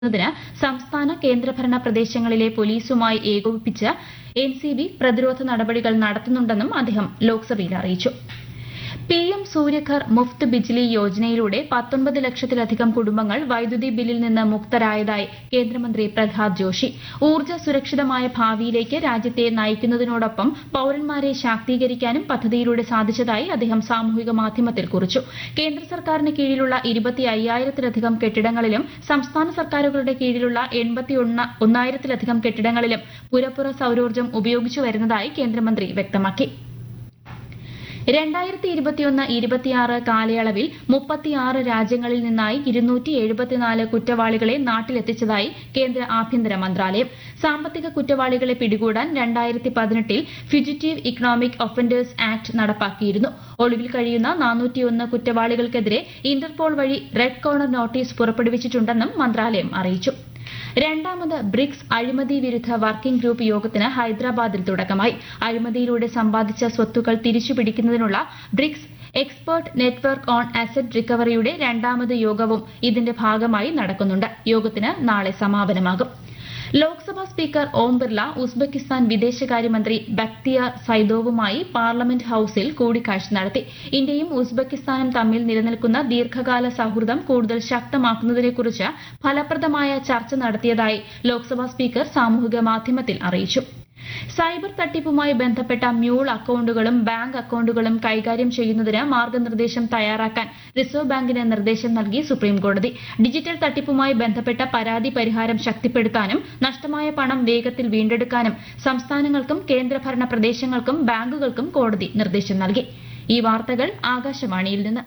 ന്നതിന് സംസ്ഥാന കേന്ദ്രഭരണ പ്രദേശങ്ങളിലെ പോലീസുമായി ഏകോപിപ്പിച്ച് എൻ സി ബി പ്രതിരോധ നടപടികൾ നടത്തുന്നുണ്ടെന്നും അദ്ദേഹം ലോക്സഭയിൽ അറിയിച്ചു പി എം സൂര്യഘർ മുഫ്ത് ബിജ്ലി യോജനയിലൂടെ പത്തൊൻപത് ലക്ഷത്തിലധികം കുടുംബങ്ങൾ വൈദ്യുതി ബില്ലിൽ നിന്ന് മുക്തരായതായി കേന്ദ്രമന്ത്രി പ്രഹ്ലാദ് ജോഷി ഊർജ്ജ സുരക്ഷിതമായ ഭാവിയിലേക്ക് രാജ്യത്തെ നയിക്കുന്നതിനോടൊപ്പം പൌരന്മാരെ ശാക്തീകരിക്കാനും പദ്ധതിയിലൂടെ സാധിച്ചതായി അദ്ദേഹം സാമൂഹിക മാധ്യമത്തിൽ കുറിച്ചു കേന്ദ്ര സർക്കാരിന് കീഴിലുള്ള ഇരുപത്തി അയ്യായിരത്തിലധികം കെട്ടിടങ്ങളിലും സംസ്ഥാന സർക്കാരുകളുടെ കീഴിലുള്ള എൺപത്തി ഒന്നായിരത്തിലധികം കെട്ടിടങ്ങളിലും പുരപ്പുറ സൌരോർജ്ജം ഉപയോഗിച്ചു വരുന്നതായി കേന്ദ്രമന്ത്രി വ്യക്തമാക്കി രണ്ടായിരത്തി ഇരുപത്തിയൊന്ന് ഇരുപത്തിയാറ് കാലയളവിൽ മുപ്പത്തിയാറ് രാജ്യങ്ങളിൽ നിന്നായി ഇരുന്നൂറ്റി എഴുപത്തിനാല് കുറ്റവാളികളെ നാട്ടിലെത്തിച്ചതായി കേന്ദ്ര ആഭ്യന്തര മന്ത്രാലയം സാമ്പത്തിക കുറ്റവാളികളെ പിടികൂടാൻ രണ്ടായിരത്തി പതിനെട്ടിൽ ഫ്യുജിറ്റീവ് ഇക്കണോമിക് ഒഫൻഡേഴ്സ് ആക്ട് നടപ്പാക്കിയിരുന്നു ഒളിവിൽ കഴിയുന്ന നാനൂറ്റിയൊന്ന് കുറ്റവാളികൾക്കെതിരെ ഇന്റർപോൾ വഴി റെഡ് കോർണർ നോട്ടീസ് പുറപ്പെടുവിച്ചിട്ടുണ്ടെന്നും മന്ത്രാലയം അറിയിച്ചു രണ്ടാമത് ബ്രിക്സ് അഴിമതി വിരുദ്ധ വർക്കിംഗ് ഗ്രൂപ്പ് യോഗത്തിന് ഹൈദരാബാദിൽ തുടക്കമായി അഴിമതിയിലൂടെ സമ്പാദിച്ച സ്വത്തുക്കൾ തിരിച്ചുപിടിക്കുന്നതിനുള്ള BRICS expert network on asset റിക്കവറിയുടെ രണ്ടാമത് യോഗവും ഇതിന്റെ ഭാഗമായി നടക്കുന്നുണ്ട് യോഗത്തിന് നാളെ സമാപനമാകും ലോക്സഭാ സ്പീക്കർ ഓം ബിർല ഉസ്ബെക്കിസ്ഥാൻ വിദേശകാര്യമന്ത്രി ബക്തിയാർ സൈദോവുമായി പാർലമെന്റ് ഹൌസിൽ കൂടിക്കാഴ്ച നടത്തി ഇന്ത്യയും ഉസ്ബെക്കിസ്ഥാനും തമ്മിൽ നിലനിൽക്കുന്ന ദീർഘകാല സൌഹൃദം കൂടുതൽ ശക്തമാക്കുന്നതിനെക്കുറിച്ച് ഫലപ്രദമായ ചർച്ച നടത്തിയതായി ലോക്സഭാ സ്പീക്കർ സാമൂഹിക മാധ്യമത്തിൽ അറിയിച്ചു സൈബർ തട്ടിപ്പുമായി ബന്ധപ്പെട്ട മ്യൂൾ അക്കൌണ്ടുകളും ബാങ്ക് അക്കൌണ്ടുകളും കൈകാര്യം ചെയ്യുന്നതിന് മാർഗനിർദ്ദേശം തയ്യാറാക്കാൻ റിസർവ് ബാങ്കിന് നിർദ്ദേശം നൽകി സുപ്രീംകോടതി ഡിജിറ്റൽ തട്ടിപ്പുമായി ബന്ധപ്പെട്ട പരാതി പരിഹാരം ശക്തിപ്പെടുത്താനും നഷ്ടമായ പണം വേഗത്തിൽ വീണ്ടെടുക്കാനും സംസ്ഥാനങ്ങൾക്കും കേന്ദ്രഭരണ പ്രദേശങ്ങൾക്കും ബാങ്കുകൾക്കും കോടതി നിർദ്ദേശം നൽകി ഈ വാർത്തകൾ ആകാശവാണിയിൽ നിന്ന്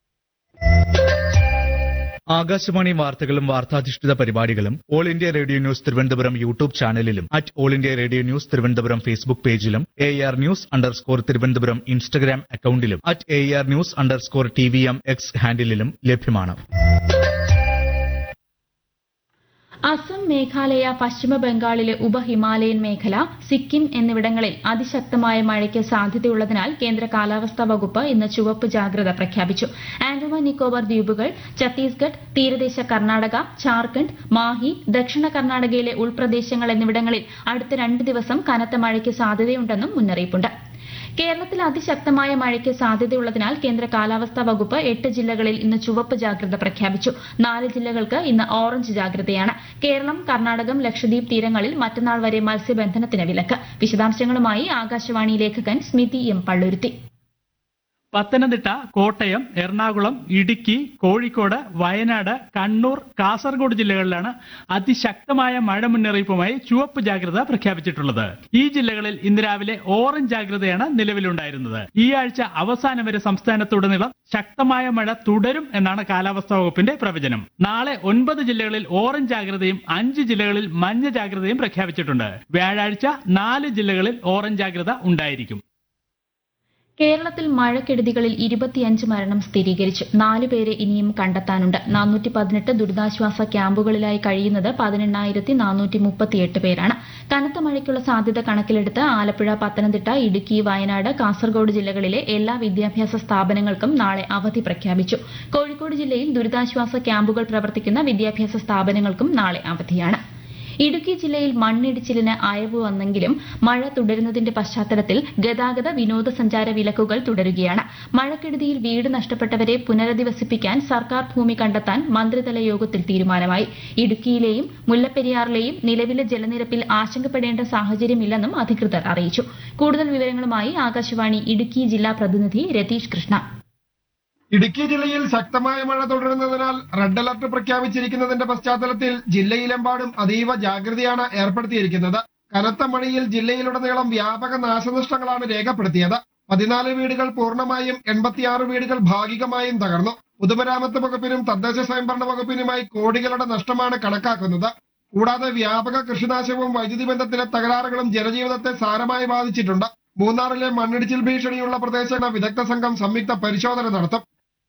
ആകാശവാണി വാർത്തകളും വാർത്താധിഷ്ഠിത പരിപാടികളും All India Radio news Thiruvananthapuram YouTube ചാനലിലും at All India Radio news Thiruvananthapuram Facebook പേജിലും A R news underscore Thiruvananthapuram Instagram അക്കൌണ്ടിലും at A R news underscore T V M X ഹാൻഡിലും ലഭ്യമാണ് അസം മേഘാലയ പശ്ചിമ ബംഗാളിലെ ഉപഹിമാലയൻ മേഖല സിക്കിം എന്നിവിടങ്ങളിൽ അതിശക്തമായ മഴയ്ക്ക് സാധ്യതയുള്ളതിനാൽ കേന്ദ്ര കാലാവസ്ഥാ വകുപ്പ് ഇന്ന് ചുവപ്പ് ജാഗ്രത പ്രഖ്യാപിച്ചു ആൻഡമാൻ നിക്കോബാർ ദ്വീപുകൾ ഛത്തീസ്ഗഡ് തീരദേശ കർണാടക ഝാർഖണ്ഡ് മാഹി ദക്ഷിണ കർണാടകയിലെ ഉൾപ്രദേശങ്ങൾ എന്നിവിടങ്ങളിൽ അടുത്ത രണ്ട് ദിവസം കനത്ത മഴയ്ക്ക് സാധ്യതയുണ്ടെന്നും മുന്നറിയിപ്പുണ്ട് കേരളത്തിൽ അതിശക്തമായ മഴയ്ക്ക് സാധ്യതയുള്ളതിനാൽ കേന്ദ്ര കാലാവസ്ഥാ വകുപ്പ് എട്ട് ജില്ലകളിൽ ഇന്ന് ചുവപ്പ് ജാഗ്രത പ്രഖ്യാപിച്ചു നാല് ജില്ലകൾക്ക് ഇന്ന് ഓറഞ്ച് ജാഗ്രതയാണ് കേരളം കർണാടകം ലക്ഷദ്വീപ് തീരങ്ങളിൽ മറ്റന്നാൾ വരെ മത്സ്യബന്ധനത്തിന് വിലക്ക് വിശദാംശങ്ങളുമായി ആകാശവാണി ലേഖകൻ സ്മിതി എം പള്ളുരുത്തി പത്തനംതിട്ട കോട്ടയം എറണാകുളം ഇടുക്കി കോഴിക്കോട് വയനാട് കണ്ണൂർ കാസർഗോഡ് ജില്ലകളിലാണ് അതിശക്തമായ മഴ മുന്നറിയിപ്പുമായി ചുവപ്പ് ജാഗ്രത പ്രഖ്യാപിച്ചിട്ടുള്ളത് ഈ ജില്ലകളിൽ ഇന്ന് രാവിലെ ഓറഞ്ച് ജാഗ്രതയാണ് നിലവിലുണ്ടായിരുന്നത് ഈ ആഴ്ച അവസാനം വരെ സംസ്ഥാനത്തുടനീളം ശക്തമായ മഴ തുടരും എന്നാണ് കാലാവസ്ഥാ വകുപ്പിന്റെ പ്രവചനം നാളെ ഒൻപത് ജില്ലകളിൽ ഓറഞ്ച് ജാഗ്രതയും അഞ്ച് ജില്ലകളിൽ മഞ്ഞ ജാഗ്രതയും പ്രഖ്യാപിച്ചിട്ടുണ്ട് വ്യാഴാഴ്ച നാല് ജില്ലകളിൽ ഓറഞ്ച് ജാഗ്രത ഉണ്ടായിരിക്കും കേരളത്തിൽ മഴക്കെടുതികളിൽ ഇരുപത്തിയഞ്ച് മരണം സ്ഥിരീകരിച്ചു നാല് പേരെ ഇനിയും കണ്ടെത്താനുണ്ട് നാനൂറ്റി പതിനെട്ട് ദുരിതാശ്വാസ ക്യാമ്പുകളിലായി കഴിയുന്നത് പതിനെണ്ണായിരത്തി നാനൂറ്റി മുപ്പത്തിയെട്ട് പേരാണ് കനത്ത മഴയ്ക്കുള്ള സാധ്യത കണക്കിലെടുത്ത് ആലപ്പുഴ പത്തനംതിട്ട ഇടുക്കി വയനാട് കാസർഗോഡ് ജില്ലകളിലെ എല്ലാ വിദ്യാഭ്യാസ സ്ഥാപനങ്ങൾക്കും നാളെ അവധി പ്രഖ്യാപിച്ചു കോഴിക്കോട് ജില്ലയിൽ ദുരിതാശ്വാസ ക്യാമ്പുകൾ പ്രവർത്തിക്കുന്ന വിദ്യാഭ്യാസ സ്ഥാപനങ്ങൾക്കും നാളെ അവധിയാണ് ഇടുക്കി ജില്ലയിൽ മണ്ണിടിച്ചിലിന് അയവ് വന്നെങ്കിലും മഴ തുടരുന്നതിന്റെ പശ്ചാത്തലത്തിൽ ഗതാഗത വിനോദസഞ്ചാര വിലക്കുകൾ തുടരുകയാണ് മഴക്കെടുതിയിൽ വീട് നഷ്ടപ്പെട്ടവരെ പുനരധിവസിപ്പിക്കാൻ സർക്കാർ ഭൂമി കണ്ടെത്താൻ മന്ത്രിതല യോഗത്തിൽ തീരുമാനമായി ഇടുക്കിയിലെയും മുല്ലപ്പെരിയാറിലെയും നിലവിലെ ജലനിരപ്പിൽ ആശങ്കപ്പെടേണ്ട സാഹചര്യമില്ലെന്നും അധികൃതർ അറിയിച്ചു കൂടുതൽ വിവരങ്ങളുമായി ആകാശവാണി ഇടുക്കി ജില്ലാ പ്രതിനിധി രതീഷ് കൃഷ്ണ ഇടുക്കി ജില്ലയിൽ ശക്തമായ മഴ തുടരുന്നതിനാൽ റെഡ് അലർട്ട് പ്രഖ്യാപിച്ചിരിക്കുന്നതിന്റെ പശ്ചാത്തലത്തിൽ ജില്ലയിലെമ്പാടും അതീവ ജാഗ്രതയാണ് ഏർപ്പെടുത്തിയിരിക്കുന്നത് കനത്ത മഴയിൽ ജില്ലയിലുടനീളം വ്യാപക നാശനഷ്ടങ്ങളാണ് രേഖപ്പെടുത്തിയത് പതിനാല് വീടുകൾ പൂർണ്ണമായും എൺപത്തിയാറ് വീടുകൾ ഭാഗികമായും തകർന്നു പൊതുമരാമത്ത് വകുപ്പിനും തദ്ദേശ സ്വയംഭരണ വകുപ്പിനുമായി കോടികളുടെ നഷ്ടമാണ് കണക്കാക്കുന്നത് കൂടാതെ വ്യാപക കൃഷിനാശവും വൈദ്യുതി ബന്ധത്തിലെ തകരാറുകളും ജനജീവിതത്തെ സാരമായി ബാധിച്ചിട്ടുണ്ട് മൂന്നാറിലെ മണ്ണിടിച്ചിൽ ഭീഷണിയുള്ള പ്രദേശങ്ങൾ വിദഗ്ധ സംഘം സംയുക്ത പരിശോധന നടത്തും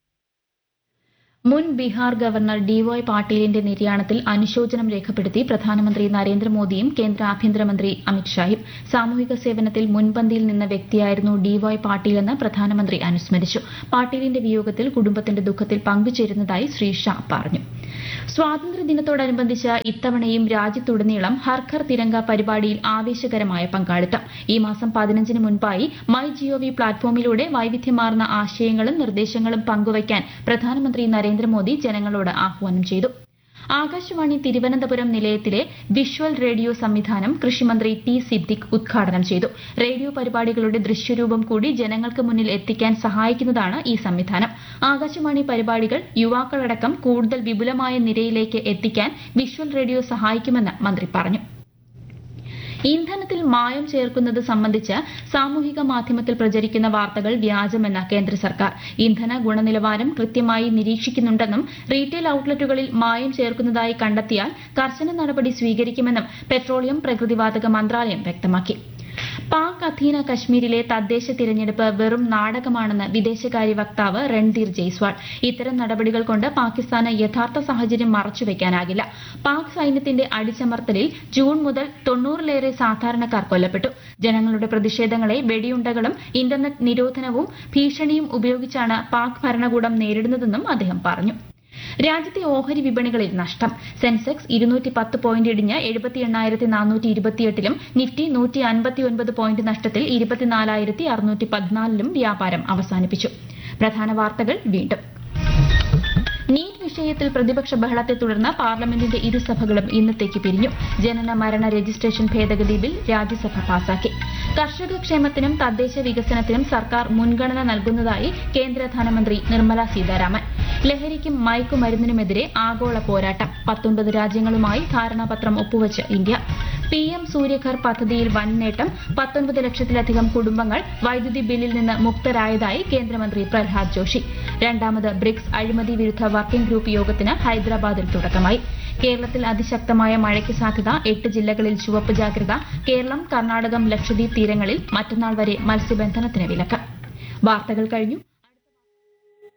മുൻ ബീഹാർ ഗവർണർ ഡിവൈ പാട്ടീലിന്റെ നിര്യാണത്തിൽ അനുശോചനം രേഖപ്പെടുത്തി പ്രധാനമന്ത്രി നരേന്ദ്രമോദിയും കേന്ദ്ര ആഭ്യന്തരമന്ത്രി അമിത്ഷായും സാമൂഹിക സേവനത്തിൽ മുൻപന്തിയിൽ നിന്ന വ്യക്തിയായിരുന്നു ഡിവൈ പാട്ടീലെന്ന് പ്രധാനമന്ത്രി അനുസ്മരിച്ചു പാട്ടീലിന്റെ വിയോഗത്തിൽ കുടുംബത്തിന്റെ ദുഃഖത്തിൽ പങ്കുചേരുന്നതായി ശ്രീ ഷാ പറഞ്ഞു സ്വാതന്ത്ര്യദിനത്തോടനുബന്ധിച്ച് ഇത്തവണയും രാജ്യത്തുടനീളം ഹർഘർ തിരങ്ക പരിപാടിയിൽ ആവേശകരമായ പങ്കാളിത്തം ഈ മാസം പതിനഞ്ചിന് മുൻപായി മൈ ജിഒവി പ്ലാറ്റ്ഫോമിലൂടെ വൈവിധ്യമാർന്ന ആശയങ്ങളും നിർദ്ദേശങ്ങളും പങ്കുവയ്ക്കാൻ പ്രധാനമന്ത്രി നരേന്ദ്രമോദി ജനങ്ങളോട് ആഹ്വാനം ചെയ്തു ആകാശവാണി തിരുവനന്തപുരം നിലയത്തിലെ വിഷ്വൽ റേഡിയോ സംവിധാനം കൃഷിമന്ത്രി ടി സിദ്ദിഖ് ഉദ്ഘാടനം ചെയ്തു റേഡിയോ പരിപാടികളുടെ ദൃശ്യരൂപം കൂടി ജനങ്ങൾക്ക് മുന്നിൽ എത്തിക്കാൻ സഹായിക്കുന്നതാണ് ഈ സംവിധാനം ആകാശവാണി പരിപാടികൾ യുവാക്കളടക്കം കൂടുതൽ വിപുലമായ നിരയിലേക്ക് എത്തിക്കാൻ വിഷ്വൽ റേഡിയോ സഹായിക്കുമെന്ന് മന്ത്രി പറഞ്ഞു ഇന്ധനത്തിൽ മായം ചേർക്കുന്നത് സംബന്ധിച്ച് സാമൂഹിക മാധ്യമത്തിൽ പ്രചരിക്കുന്ന വാർത്തകൾ വ്യാജമെന്ന് കേന്ദ്ര സർക്കാർ ഇന്ധന ഗുണനിലവാരം കൃത്യമായി നിരീക്ഷിക്കുന്നുണ്ടെന്നും റീറ്റെയിൽ ഔട്ട്ലെറ്റുകളിൽ മായം ചേർക്കുന്നതായി കണ്ടെത്തിയാൽ കർശന നടപടി സ്വീകരിക്കുമെന്നും പെട്രോളിയം പ്രകൃതിവാതക മന്ത്രാലയം വ്യക്തമാക്കി പാക് അധീന കശ്മീരിലെ തദ്ദേശ തിരഞ്ഞെടുപ്പ് വെറും നാടകമാണെന്ന് വിദേശകാര്യ വക്താവ് രൺധീർ ജയ്സ്വാൾ ഇത്തരം നടപടികൾ കൊണ്ട് പാകിസ്ഥാന് യഥാർത്ഥ സാഹചര്യം മറച്ചുവെക്കാനാകില്ല പാക് സൈന്യത്തിന്റെ അടിച്ചമർത്തലിൽ ജൂൺ മുതൽ തൊണ്ണൂറിലേറെ സാധാരണക്കാർ കൊല്ലപ്പെട്ടു ജനങ്ങളുടെ പ്രതിഷേധങ്ങളെ വെടിയുണ്ടകളും ഇന്റർനെറ്റ് നിരോധനവും ഭീഷണിയും ഉപയോഗിച്ചാണ് പാക് ഭരണകൂടം നേരിടുന്നതെന്നും അദ്ദേഹം പറഞ്ഞു രാജ്യത്തെ ഓഹരി വിപണികളിൽ നഷ്ടം സെൻസെക്സ് ഇരുന്നൂറ്റി പത്ത് പോയിന്റ് ഇടിഞ്ഞ് എഴുപത്തി എണ്ണായിരത്തി നാനൂറ്റി ഇരുപത്തിയെട്ടിലും നിഫ്റ്റി നൂറ്റി അൻപത്തിയൊൻപത് പോയിന്റ് നഷ്ടത്തിൽ ഇരുപത്തിനാലായിരത്തി അറുന്നൂറ്റി പതിനാലിലും വ്യാപാരം അവസാനിപ്പിച്ചു പ്രധാന വാർത്തകൾ വീണ്ടും നീറ്റ് വിഷയത്തിൽ പ്രതിപക്ഷ ബഹളത്തെ തുടർന്ന് പാർലമെന്റിന്റെ ഇരുസഭകളും ഇന്നത്തേക്ക് പിരിഞ്ഞു ജനന മരണ രജിസ്ട്രേഷൻ ഭേദഗതി ബിൽ രാജ്യസഭ പാസാക്കി കർഷക ക്ഷേമത്തിനും തദ്ദേശ വികസനത്തിനും സർക്കാർ മുൻഗണന നൽകുന്നതായി കേന്ദ്ര ധനമന്ത്രി നിർമ്മല സീതാരാമൻ ലഹരിക്കും മയക്കുമരുന്നിനുമെതിരെ ആഗോള പോരാട്ടം പത്തൊൻപത് രാജ്യങ്ങളുമായി ധാരണാപത്രം ഒപ്പുവച്ച് ഇന്ത്യ പി എം സൂര്യഘർ പദ്ധതിയിൽ വൻ നേട്ടം പത്തൊൻപത് ലക്ഷത്തിലധികം കുടുംബങ്ങൾ വൈദ്യുതി ബില്ലിൽ നിന്ന് മുക്തരായതായി കേന്ദ്രമന്ത്രി പ്രഹ്ലാദ് ജോഷി രണ്ടാമത് ബ്രിക്സ് അഴിമതി വിരുദ്ധ വർക്കിംഗ് ഗ്രൂപ്പ് യോഗത്തിന് ഹൈദരാബാദിൽ തുടക്കമായി കേരളത്തിൽ അതിശക്തമായ മഴയ്ക്ക് സാധ്യത എട്ട് ജില്ലകളിൽ ചുവപ്പ് ജാഗ്രത കേരളം കർണാടകം ലക്ഷദ്വീപ് തീരങ്ങളിൽ മറ്റന്നാൾ വരെ മത്സ്യബന്ധനത്തിന് വിലക്ക് വാർത്തകൾ കഴിഞ്ഞു